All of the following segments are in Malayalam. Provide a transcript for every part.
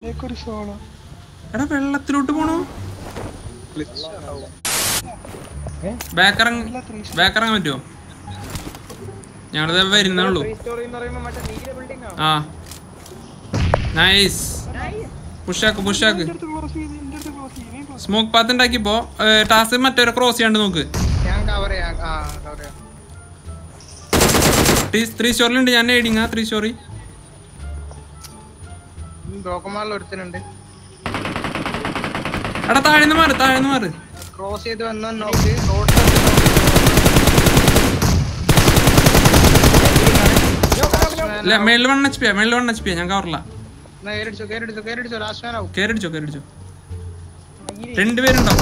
ഒരു സോളോ എടാ വെള്ളത്തിലോട്ട് പോണു ബാക്കിറങ്ങ ബാക്കിറങ്ങാൻ പറ്റുമോ ഞങ്ങളിത് വരുന്നുള്ളൂ സ്റ്റോറി എന്ന് പറയുമ്പോ മറ്റേ നീല ബിൽഡിംഗ് ആ നൈസ് പുഷാക്ക് പുഷാക്ക് അടുത്ത് ക്ലോസ് ചെയ്ത് എന്റെ അടുത്ത് ക്ലോസ് ചെയ്ത് നീ close സ്മോക്ക് പാത്ത് ഉണ്ടാക്കിയപ്പോ ടാസ് മറ്റൊരു ക്രോസ് ചെയ്യാണ്ട് നോക്ക് ഞാൻ കവർ ചെയ്യാം ആ കവർ ചെയ്യാം ത്രീ സ്റ്റോറിലുണ്ട് ഞാൻ എഡിങ്ങാ ത്രീ സ്റ്റോറി ബ്രോക്കന്മാരിൽ ഒരുത്തനുണ്ട് എടാ താഴ്ന്ന് മാറ് താഴ്ന്ന് മാറ് ക്രോസ് ചെയ്ത് വന്ന നോക്ക് റോഡ് ഇല്ല മേളിൽ വൺ എച്ച് പി മേളിൽ വൺ എച്ച് പി ഞാൻ കവറില്ല കേരടിച്ചോ കേരടിച്ചോ കേരടിച്ചോ ലാസ്റ്റ് മാൻ ആവും കേരടിച്ചോ കേരടിച്ചോ രണ്ടുപേരുണ്ടാവും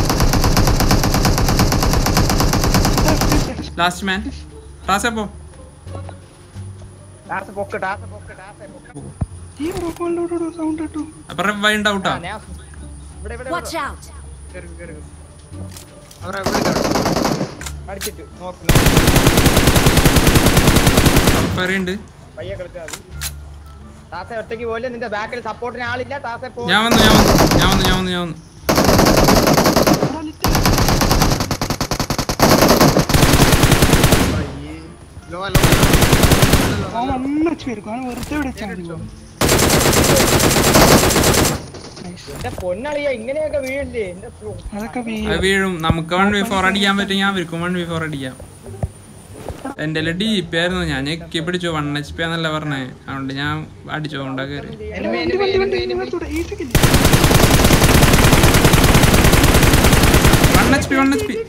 ലാസ്റ്റ് മാൻ ടാസ് എപ്പോ ടാസ് പൊക്ക് ടാസ് പൊക്ക് ടാസ് പൊക്ക് ഈ ബ്രോക്കോളിലോട്ട് സൗണ്ട് ഇട്ടു അപ്പൊ റിവൈ ഉണ്ടാവൂട്ടാ ഞാൻ ഇവിടെ ഇവിടെ Watch out! കേറി കേറി അവരെ എവിടെ അടിച്ചിട്ട് നോക്ക് പറയുണ്ട് പയ്യെ കളിച്ചാൽ മതി ടാസെ ഒറ്റയ്ക്ക് പോലെ നിന്റെ ബാക്കിൽ സപ്പോർട്ടിന് ആളില്ല ടാസെ പോ ഞാൻ വന്നു ഞാൻ വന്നു ഞാൻ വന്നു ഞാൻ വന്നു ഞാൻ വന്നു ലോ ലോ അവൻ വന്ന് വെച്ച് വരും അവൻ വെറുതെ വിളിച്ചാൽ മതി പോകും എന്റെ പൊന്നളിയ ഇങ്ങനെയൊക്കെ വീഴില്ലേ എന്റെ പൊ- അതൊക്കെ വീ അത് വീഴും നമുക്ക് വൺ വി ഫോർ അടിക്കാൻ പറ്റുമെങ്കിൽ അവർക്കും വൺ വി ഫോർ അടിക്കാം എന്റെ ഡി പി ആയിരുന്നു ഞാൻ ഞെക്കി പിടിച്ചു വൺ എച്ച് പി എന്നല്ല പറഞ്ഞേ അതുകൊണ്ട് ഞാൻ അടിച്ചു കൊണ്ടാ കയറി enemy, വണ്ടി enemy, വണ്ടി enemy, വണ്ടി enemy. ഈസിക്കില്ല one H P one H P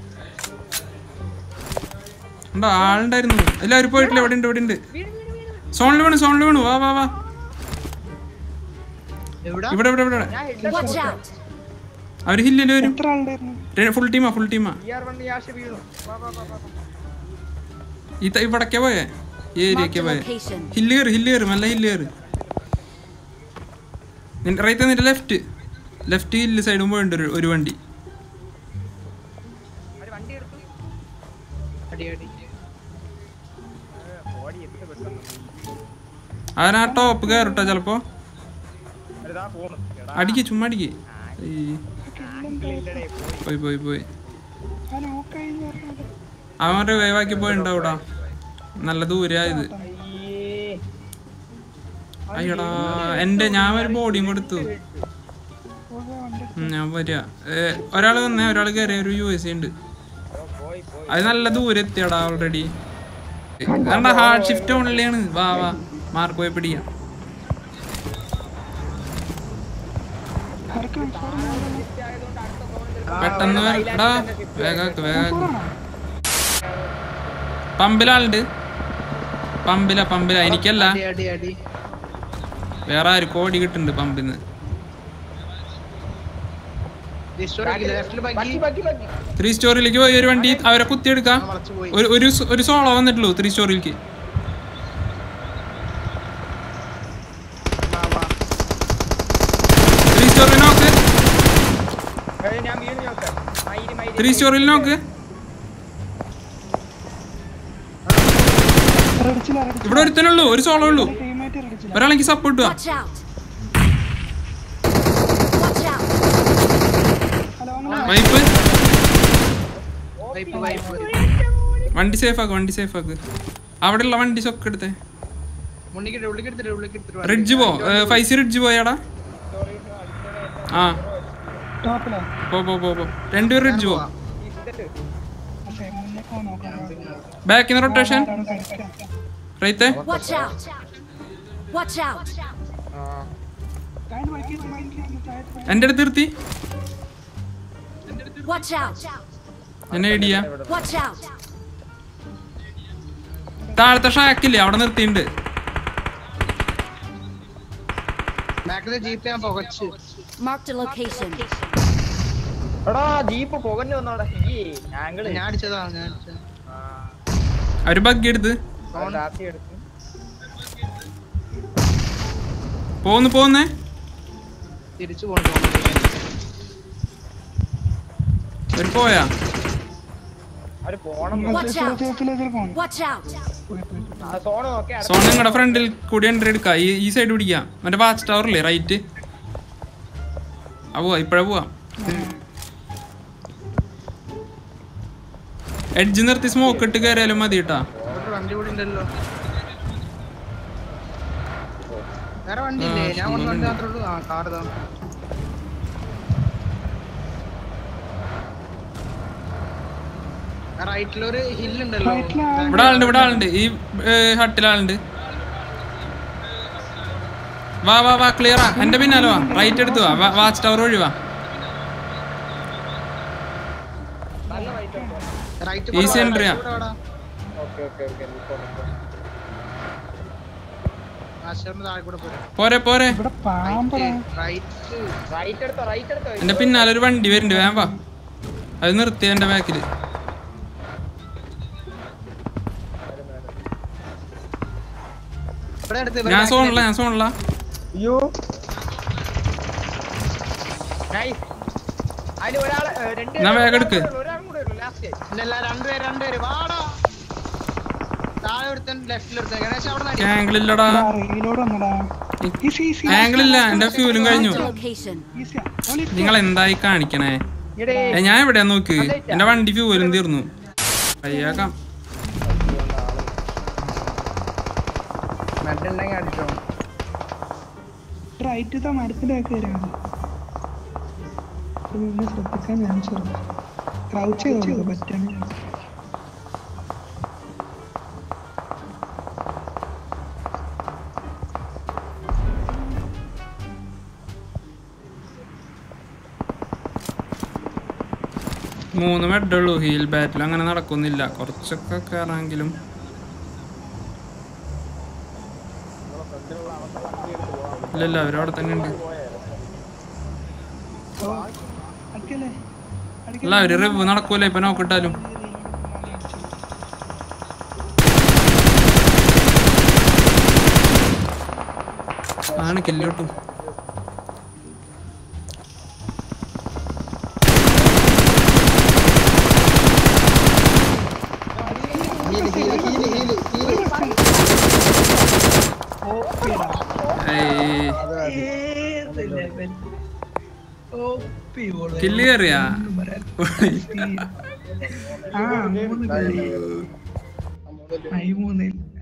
ഉണ്ടോ ആളുണ്ടായിരുന്നു ഇല്ല അവര് പോയിട്ടില്ല ഇവിടെ ഉണ്ട് ഇവിടെ ഉണ്ട് സോണിൽ വീണു സോണിൽ വീണു വാ വാ വാ എവിടാ? ഇവിടെ ഇവിടെ ഇവിടെ ഞാൻ headshot Watch കൊടുത്തു. out! അവര് ഹില്ലിൽ വരും എത്ര ആളുണ്ടായിരുന്നു ഫുൾ ടീമാ ഫുൾ ടീമാ ER1 യാഷ് വീണു. വാ, വാ, വാ, വാ, വാ. ഈ ത- ഇവിടൊക്കെ പോയേ ഈ ഏരിയക്ക് പോയേ location. ഹില്ല് കയറി ഹില്ല് കയറി നല്ല ഹില്ല് കയറി റൈറ്റ് നിന്റെ ലെഫ്റ്റ് ലെഫ്റ്റ് ഹില്ല് സൈഡും പോയിട്ടുണ്ട് ഒരു ഒരു വണ്ടി അവര് വണ്ടി എടുത്തു. അടി, അടി. ഏ, ഓടി എത്ര പെട്ടെന്ന്. അവൻ ആ ടോപ്പ് കയറട്ടോ ചിലപ്പോ അവരിതാ പോണു. എടാ, അടിക്ക് ചുമ്മാ അടിക്ക് ഈ, ഇല്ലടേ, പോയി. പോയി പോയി പോയി ആ നോക്കായി പറഞ്ഞത് അവൻ റിവൈവ് ആക്കി പോയിണ്ടാവൂടാ നല്ല ദൂരായത് അയ്യേ. അയ്യടാ എന്റെ ഞാൻ ഒരു ബോഡിയും കൊടുത്തു ഓരോ വണ്ടി ഉം, ഞാൻ വരിക ഒരാൾ വന്നേ ഒരാൾ കയറിയ ഒരു യു എസ് ഉണ്ട് ഓ, പോയി, പോയി. അത് നല്ല ദൂരം എത്തിയടാ ഓൾറെഡി കണ്ട ഹാർഡ് ഷിഫ്റ്റ് ഓൺലിയാണ് വാ വാ മാർക്ക് പോയി പിടിക്കാം ആർക്ക് വിളിച്ചാലും പെട്ടെന്ന് വര- എടാ വേഗാക്ക് വേഗാക്ക് പമ്പിലാളുണ്ട് പമ്പില പമ്പില എനിക്കല്ല അടി, അടി, അടി. വേറെ ആര് കോടി കിട്ടുന്നുണ്ട് പമ്പിന്ന് ഡിസ്റ്റോറിക്കില്ല, ലെഫ്റ്റില് ബഗ്ഗി. ത്രീ സ്റ്റോറിയിലേക്ക് പോയി ഒരു വണ്ടി അവരെ കുത്തിയെടുക്കാം ആ, വളച്ച് പോയി. ഒരു ഒരു സോ- ഒരു സോളോ വന്നിട്ടുള്ളൂ ത്രീ സ്റ്റോറിയിലേക്ക് വാ, വാ. ത്രീ സ്റ്റോറിൽ നോക്ക് ഏയ്, ഞാൻ വീണ് നോക്കാം. മയില്, മയില്. ത്രീ സ്റ്റോറിൽ നോക്ക് റെഡിച്ചില്ല റെഡിച്ചില്ല ഇവിടെ ഒരുത്തനുള്ളൂ ഒരു സോളോ ഉള്ളൂ ടീമായിട്ട് റെഡിച്ചില്ല ഒരാളെനിക്ക് സപ്പോർട്ട് വാ Watch out! Watch out! Hello അങ്ങനെ വൈപ്പ് വൈപ്പ്, വൈപ്പ്. വണ്ടി സേഫ് ആക്ക് വണ്ടി സേഫ് ആക്ക് അവിടെയുള്ള വണ്ടി സൊക്കെ എടുത്തേ മുന്നിക്കിട്ട്, ഉള്ളിക്കെടുത്തിട്ട്, ഉള്ളിക്കെടുത്തിട്ട് വാ. റിഡ്ജ് പോ ഫൈസി റിഡ്ജ് പോയാടാ ആ ടോപ്പിലാ പോ പോ പോ പോ രണ്ടുപേരും റിഡ്ജ് പോ പക്ഷേ മുന്നേ പോ നോക്കാം ബാക്കിന്ന് റൊട്ടേഷൻ ആരാണ് കളിക്കുക റൈത്തെ Watch out! Watch out! ആ. താഴെ വൈകിട്ട് മൈൻഡിലേക്ക് താഴെ എൻ്റെ അടുത്ത് നിർത്തി Watch out! എന്നെ ഐഡിയ Watch out! താഴത്തെ ഷാക്കില്ലേ അവിടെ നിർത്തിയിട്ടുണ്ട് ബാക്കിലെ ജീപ്പ് ഞാൻ പുകച്ച് Marked a location. എടാ ജീപ്പ് പുകഞ്ഞു വന്നോടാ ഞങ്ങള് ഞാൻ അടിച്ചതാ ഞാൻ അടിച്ചതാ. അവര് ബഗ് എടുത്ത് അവൻ ടാപ്പി എടുത്തു പോന്ന് പോന്നേ തിരിച്ചു കൊണ്ടുപോകും അവര് പോയാ അവര് പോണം Watch out! സേഫിലേക്ക് പോകണം Watch out! സോണ് നോക്കി സോൺ നിങ്ങളുടെ ഫ്രണ്ടിൽ കൂടി എൻട്രി എടുക്കാം ഈ ഈ സൈഡ് പിടിക്കാം മറ്റേ വാച്ച് ടവറില്ലേ റൈറ്റ് ആ പോവാ ഇപ്പഴേ പോവാം എഡ്ജ് നിർത്തി സ്മോക്ക് ഇട്ട് കയറിയാലും മതി കേട്ടാ ഒരു വണ്ടി കൂടി ഉണ്ടല്ലോ വേറെ വണ്ടി ഇല്ലേ ഞാൻ കൊണ്ട് വണ്ടി മാത്രമേ ഉള്ളൂ ആ കാർ ഇതാ റൈറ്റിലൊരു ഹില്ലുണ്ടല്ലോ ഇവിടെ ആളുണ്ട് ഇവിടെ ആളുണ്ട് ഈ ഹട്ടിൽ ആളുണ്ട് വാ വാ വാ ക്ലിയറാ എന്റെ പിന്നാലെ വാ റൈറ്റ് എടുത്ത് വാ വാച്ച് ടവർ വഴി വാ റൈറ്റ് Easy entry ആ. ഓക്കെ ഓക്കെ ഓക്കെ ആശറിന് താഴെ കൂടെ പോരും പോരെ പോരെ ഇവിടെ പാമ്പ് റൈറ്റ് റൈറ്റ് എടുത്തോ റൈറ്റ് എടുത്തോ എന്റെ പിന്നാലെ ഒരു വണ്ടി വരുന്നുണ്ട് വേഗം വാ അത് നിർത്തി എന്റെ ബാക്കില് ഇവിടെ അടുത്ത് ഞാൻ സോണില്ല ഞാൻ സോണില്ല അയ്യോ നൈസ് അതിൽ ഒരാള് ഏ, രണ്ട് എന്നാ വേഗം എടുക്ക്. ഒരാളും കൂടെ ഉള്ളൂ ലാസ്റ്റ് ഇല്ലല്ല രണ്ടുപേര് രണ്ടുപേര് വാടാ താഴെ ഒരുത്തൻ ലെഫ്റ്റിൽ ഒരുത്തൻ ഗണേശ് അവിടെ നടി ആംഗിൾ ഇല്ലടാ റീലോഡ് വന്നടാ ആംഗിൾ ഇല്ല എന്റെ ഫ്യൂലും കഴിഞ്ഞു Marked a location. നിങ്ങൾ എന്തായി കാണിക്കണേ ഇടേ ഏ, ഞാൻ എവിടെയാ നോക്ക് എന്റെ വണ്ടി ഫ്യൂലും തീർന്നു കയ്യാക്കാം മറ്റുണ്ടെങ്കിൽ അടിച്ചോ റൈറ്റ് മരത്തിന്റെ കയറിയാണ് പിന്നെ ശ്രദ്ധിക്കാൻ ഞാൻ ക്രൗച്ച് ചെയ്തോളൂ പറ്റാണ് മൂന്ന് മെഡുള്ളൂ ഹീൽ ബാറ്റിൽ അങ്ങനെ നടക്കുന്നില്ല കുറച്ചൊക്കെ കയറാമെങ്കിലും ഇല്ലല്ല അവരവിടെ തന്നെ ഉണ്ട് അടിക്കല്ലേ അല്ല അവര് റിവ് നടക്കൂല ഇപ്പൊ നോക്കിട്ടാലും ആണ് കില്ലോട്ടും ഏയ് കില്ല് കയറിയാ ആ മൂന്ന് കളി. ആ, ഈ മൂന്നിൽ